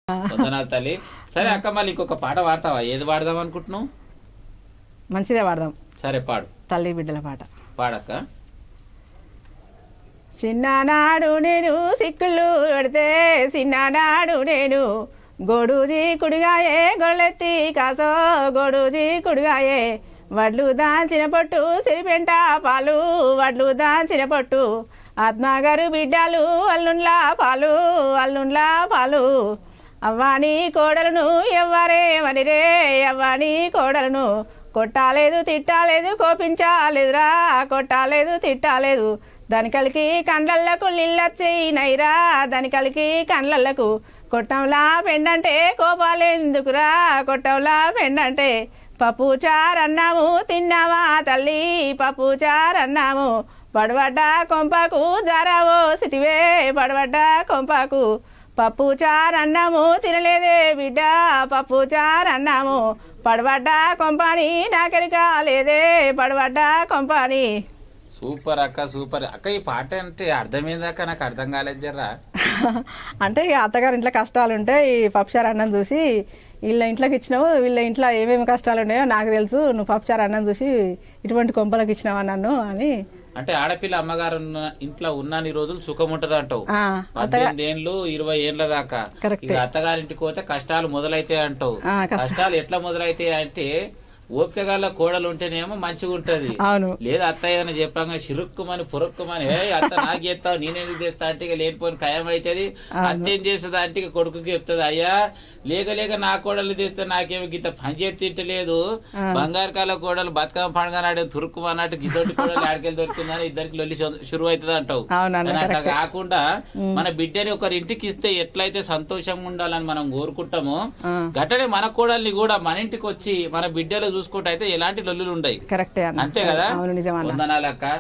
వందనాలు తల్లి సరే అక్క మళ్ళీ ఇంకొక పాట పాడతావా ఏది పాడదాం అనుకుంటున్నావు మంచిదే వాడదాం సరే పాడు తల్లి బిడ్డల పాట పాడక్క చిన్ననాడు నేను సిక్కులు పెడితే చిన్ననాడు నేను గొడుది కుడిగాయే గొళ్ళెత్తి కాసో గొడుది కుడిగాయే వడ్లు దాల్చిన పొట్టు సిరిపెంట పాలు వడ్లు దాల్చిన పొట్టు ఆత్మగారు బిడ్డలు అల్లుండ్లా పాలు అల్లుండ్లా పాలు అవ్వాని కోడలను ఎవ్వరే మనిరే అవ్వాని కోడలను కొట్టాలేదు తిట్టాలేదు కోపించాలేదురా కొట్టాలేదు తిట్టాలేదు దాని కలికి కండ్లలకు నీళ్ళొచ్చినైరా దాని కలికి కండ్లలకు కొట్టంలా పెండంటే కోపాలెందుకురా కొట్టంలా పెండంటే పప్పు చారన్నాము తిన్నావా తల్లి పప్పు చారన్నాము పడబడ్డ కొంపకు జరావో సితివే పడబడ్డ కొంపకు పప్పు చారన్నాము తినలేదే బిడ్డ పప్పు చారన్నాము పడబడ్డ కొంపని నాకెరిక లేదే పడబడ్డ కొంపని సూపర్ అక్క సూపర్ అక్క ఈ పాట అంటే అర్థమైందాక నాకు అర్థం కాలేదు జర్రా అంటే ఇక అత్తగారి ఇంట్లో కష్టాలు ఉంటాయి ఈ పప్పుచారు అన్నం చూసి వీళ్ళ ఇంట్లోకి ఇచ్చినావు వీళ్ళ ఇంట్లో ఏమేమి కష్టాలు ఉన్నాయో నాకు తెలుసు నువ్వు పప్పుచారు అన్నం చూసి ఇటువంటి కొంపలకు ఇచ్చినావా నన్ను అని అంటే ఆడపిల్ల అమ్మగారు ఉన్న ఇంట్లో ఉన్నన్ని రోజులు సుఖం ఉంటది అంటావు ఆ, పద్దెనిమిది ఏండ్లు ఇరవై ఏండ్ల దాకా Correct. ఇక అత్తగారింటికి పోతే కష్టాలు మొదలైతాయి అంటావు ఆ, కష్ట- కష్టాలు ఎట్లా మొదలైతాయి అంటే ఓపిక గల కోడలు ఉంటేనేమో మంచిగా ఉంటది అవును లేదా అత్త ఏదైనా చెప్పంగా చిరుక్కుమని పొరుక్కుమని ఏ అత్త నాకు చేస్తావు నేనేందుకు చేస్తా అంటే ఇక లేనిపోని ఖాయం అవుతుంది అత్త ఏం చేస్తుంది అంటే ఇక కొడుకుకి చెప్తుంది అయ్యా లేక లేక నా కోడలు చేస్తే నాకేమి గీత పని చేతి తింటలేదు బంగారు కాల కోడలు బతుకమ్మ పండుగ నాడు తురుక్కుమన్నట్టు గిసోటి కోడలు ఆడికెళ్ళి దొరుకుతుందని ఇద్దరికి లొల్లి షురు అవుతుంది అంటావు అవునన్న కానీ అట్లా కాకుండా మన బిడ్డని ఒకరి ఇంటికి ఇస్తే ఎట్లయితే సంతోషంగా ఉండాలని మనం కోరుకుంటామో ఆ, గట్టనే మన కోడల్ని కూడా మన ఇంటికి వచ్చి మన బిడ్డలు చూసుకుంటే అయితే ఎలాంటి లొల్లులు ఉండయి కరెక్టే అన్న అంతే కదా అవును నిజమన్న వందనాలక్క